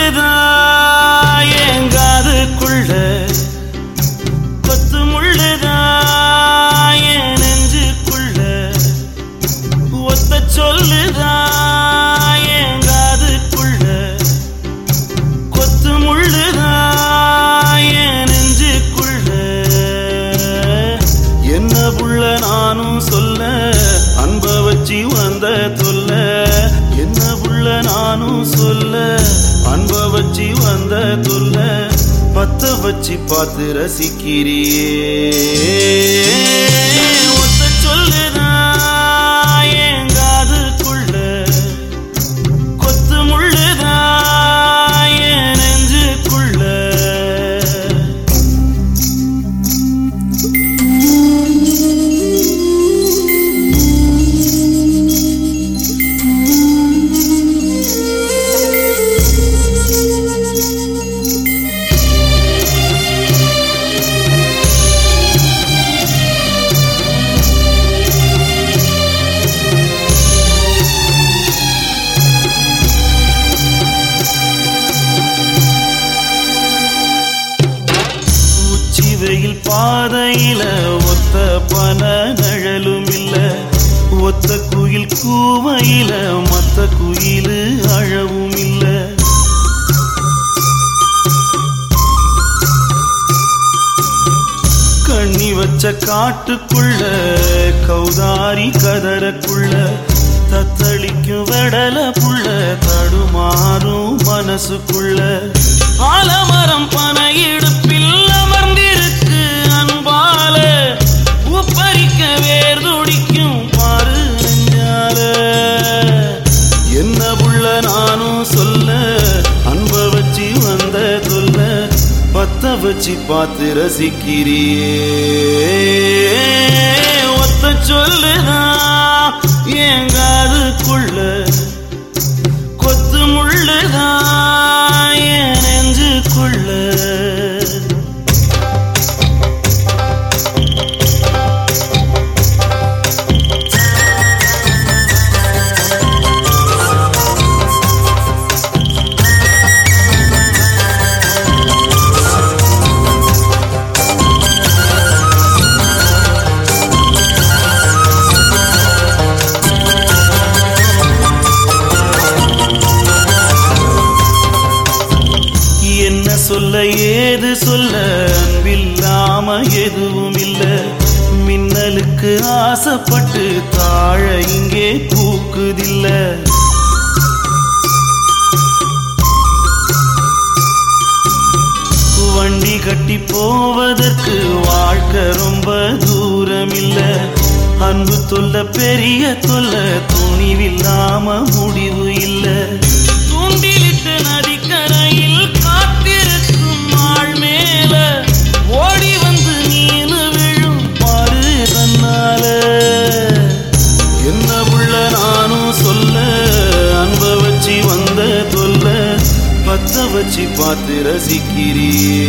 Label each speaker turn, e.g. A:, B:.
A: முள்ளுதான் என் காதுக்குள்ள கொத்து முள்ளுதான் என் நெஞ்சுக்குள்ள ஒத்த சொல்லுதான் என் காதுக்குள்ள கொத்து முள்ளுதான் என் நெஞ்சுக்குள்ள என்ன புள்ள நானும் சொல்ல அன்ப வச்சு வந்த தொல்ல என்ன புள்ள நானும் சொல்ல அன்ப வச்சு வந்த தொல்ல பத்த வச்சு பார்த்து ரசிக்கிறியே ஒத்த சொல்லுதான் என் காதுக்குள்ள கொத்து முள்ளுதான் என் நெஞ்சுக்குள்ள உச்சி வெயில் பாதையில ஒத்த பன நிழலும் இல்ல ஒத்த குயில் கூவையில மத்த குயிலு அழவும் இல்ல கண்ணி வச்ச காட்டுக்குள்ள கௌதாரி கதறக்குள்ள தத்தளிக்கும் வெடல புள்ள தடுமாறும் மனசுக்குள்ள ஆலமரம் பன இடுப்பில் அமர்ந்திருக்கு அன்பால உப்பரிக்க வேர் துடிக்கும் பாரு நெஞ்சால என்ன புள்ள நானும் சொல்ல அன்ப வச்சு வந்த தொல்ல பத்த வச்சு பார்த்து ரசிக்கிறியே ஒத்த சொல்லுதான் என் காதுக்குள்ள கொத்து முள்ளுதான் என் நெஞ்சுக்குள்ள என்ன சொல்ல ஏது சொல்ல அன்பில்லாம எதுவும் இல்ல மின்னலுக்கு ஆசைப்பட்டு தாழ இங்கே பூக்குதில்ல வண்டி கட்டி போவதற்கு வாழ்க்கை ரொம்ப தூரம் இல்ல அன்பு தொல்ல பெரிய தொல்ல துணிவில்லாம முடிவு இல்ல தூண்டிலிட்டு நதிக்கரையில் காத்திருக்கும் ஆள் மேல ஓடி வந்து நீனு விழும் பாரு தன்னால என்ன உள்ள நானும் சொல்ல அன்ப வச்சு வந்த தொல்ல பத்த வச்சு பார்த்து ரசிக்கிறியே